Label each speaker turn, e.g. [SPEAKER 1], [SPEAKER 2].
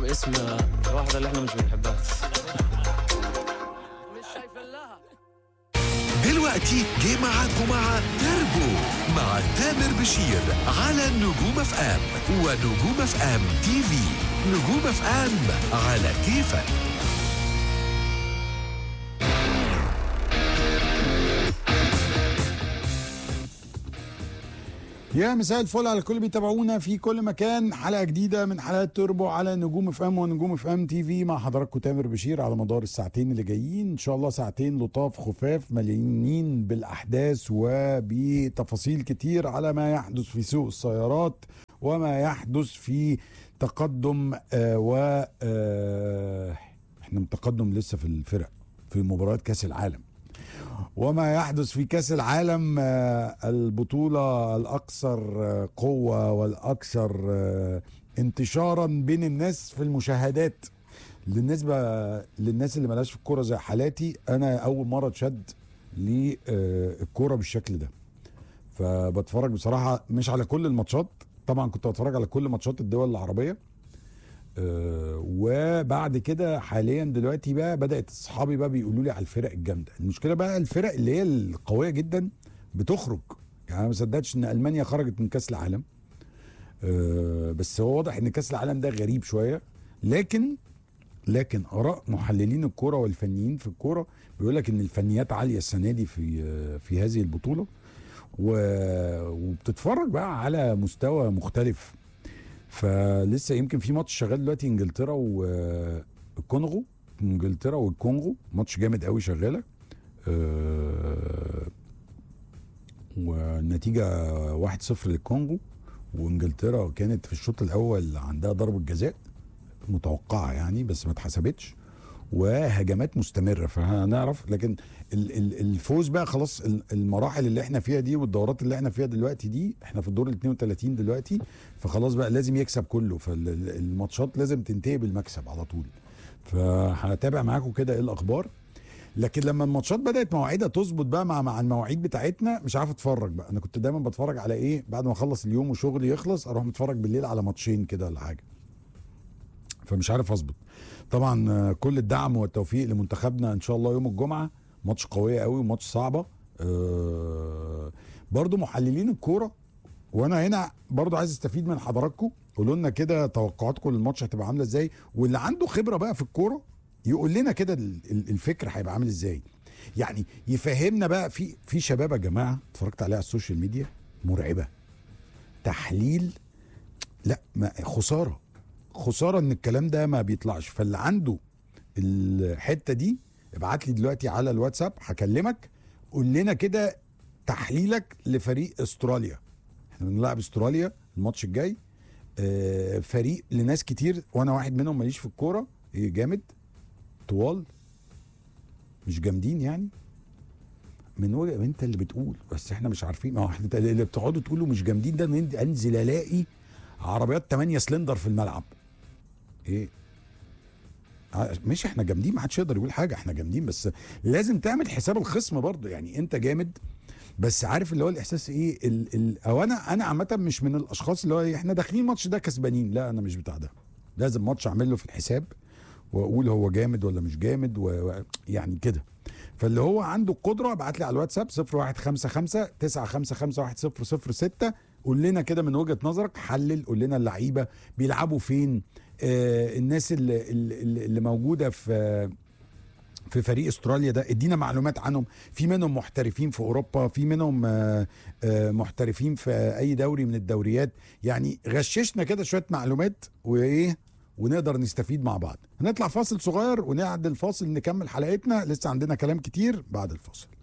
[SPEAKER 1] اسم الواحدة اللي احنا مش بنحبها
[SPEAKER 2] دلوقتي جه معاكم مع تربو مع تامر بشير على نجوم اف ام ونجوم اف ام تي في نجوم اف ام على كيفك
[SPEAKER 3] يا مساء الفل على الكل بيتابعونا في كل مكان حلقه جديده من حلقات توربو على نجوم اف ام ونجوم اف ام تي في مع حضراتكم تامر بشير على مدار الساعتين اللي جايين ان شاء الله ساعتين لطاف خفاف مليانين بالاحداث وبتفاصيل كتير على ما يحدث في سوق السيارات وما يحدث في تقدم آه و آه احنا متقدم لسه في الفرق في مباريات كاس العالم وما يحدث في كاس العالم آه، البطولة الأكثر آه، قوة والأكثر آه، انتشارا بين الناس في المشاهدات بالنسبة للناس اللي ملاش في الكورة زي حالاتي أنا أول مرة اتشد للكورة بالشكل ده فبتفرج بصراحة مش على كل الماتشات طبعا كنت بتفرج على كل ماتشات الدول العربية آه، وبعد كده حاليا دلوقتي بقى بدات اصحابي بقى بيقولوا لي على الفرق الجامده المشكله بقى الفرق اللي هي القويه جدا بتخرج يعني انا ما صدقتش ان المانيا خرجت من كاس العالم آه، بس هو واضح ان كاس العالم ده غريب شويه لكن لكن اراء محللين الكوره والفنيين في الكوره بيقول لك ان الفنيات عاليه السنه دي في آه، في هذه البطوله و- وبتتفرج بقى على مستوى مختلف فلسه يمكن في ماتش شغال دلوقتي انجلترا والكونغو انجلترا والكونغو ماتش جامد قوي شغاله آه، والنتيجه 1-0 للكونغو وانجلترا كانت في الشوط الاول عندها ضربه جزاء متوقعه يعني بس ما اتحسبتش وهجمات مستمره فهنعرف لكن ال- ال- الفوز بقى خلاص ال- المراحل اللي احنا فيها دي والدورات اللي احنا فيها دلوقتي دي احنا في الدور ال 32 دلوقتي فخلاص بقى لازم يكسب كله فالماتشات لازم تنتهي بالمكسب على طول فهتابع معاكم كده ايه الاخبار لكن لما الماتشات بدات مواعيدها تظبط بقى مع مع المواعيد بتاعتنا مش عارف اتفرج بقى انا كنت دايما بتفرج على ايه بعد ما اخلص اليوم وشغلي يخلص اروح متفرج بالليل على ماتشين كده ولا حاجه فمش عارف اظبط طبعا آه، كل الدعم والتوفيق لمنتخبنا ان شاء الله يوم الجمعه ماتش قويه قوي وماتش صعبه آه، برضو محللين الكوره وانا هنا برضو عايز استفيد من حضراتكم قولوا لنا كده توقعاتكم للماتش هتبقى عامله ازاي واللي عنده خبره بقى في الكوره يقول لنا كده ال- ال- الفكر هيبقى عامل ازاي يعني يفهمنا بقى في في شباب يا جماعه اتفرجت عليها على السوشيال ميديا مرعبه تحليل لا ما خساره خساره ان الكلام ده ما بيطلعش فاللي عنده الحته دي ابعت لي دلوقتي على الواتساب هكلمك قول لنا كده تحليلك لفريق استراليا احنا بنلعب استراليا الماتش الجاي آه، فريق لناس كتير وانا واحد منهم ماليش في الكوره إيه جامد طوال مش جامدين يعني من وجه انت اللي بتقول بس احنا مش عارفين ما هو احنا اللي بتقعدوا تقولوا مش جامدين ده إن انزل الاقي عربيات 8 سلندر في الملعب ايه ع- مش احنا جامدين ما حدش يقدر يقول حاجه احنا جامدين بس لازم تعمل حساب الخصم برضه يعني انت جامد بس عارف اللي هو الاحساس ايه ال ال او انا انا عامه مش من الاشخاص اللي هو إيه، احنا داخلين الماتش ده كسبانين لا انا مش بتاع ده لازم ماتش اعمل له في الحساب واقول هو جامد ولا مش جامد و... و... يعني كده فاللي هو عنده القدره ابعت لي على الواتساب 0155 955 1006 قول لنا كده من وجهه نظرك حلل قول لنا اللعيبه بيلعبوا فين آه الناس اللي, اللي, اللي موجوده في في فريق استراليا ده ادينا معلومات عنهم في منهم محترفين في اوروبا في منهم آه، آه، محترفين في اي دوري من الدوريات يعني غششنا كده شويه معلومات وايه ونقدر نستفيد مع بعض هنطلع فاصل صغير ونعد الفاصل نكمل حلقتنا لسه عندنا كلام كتير بعد الفاصل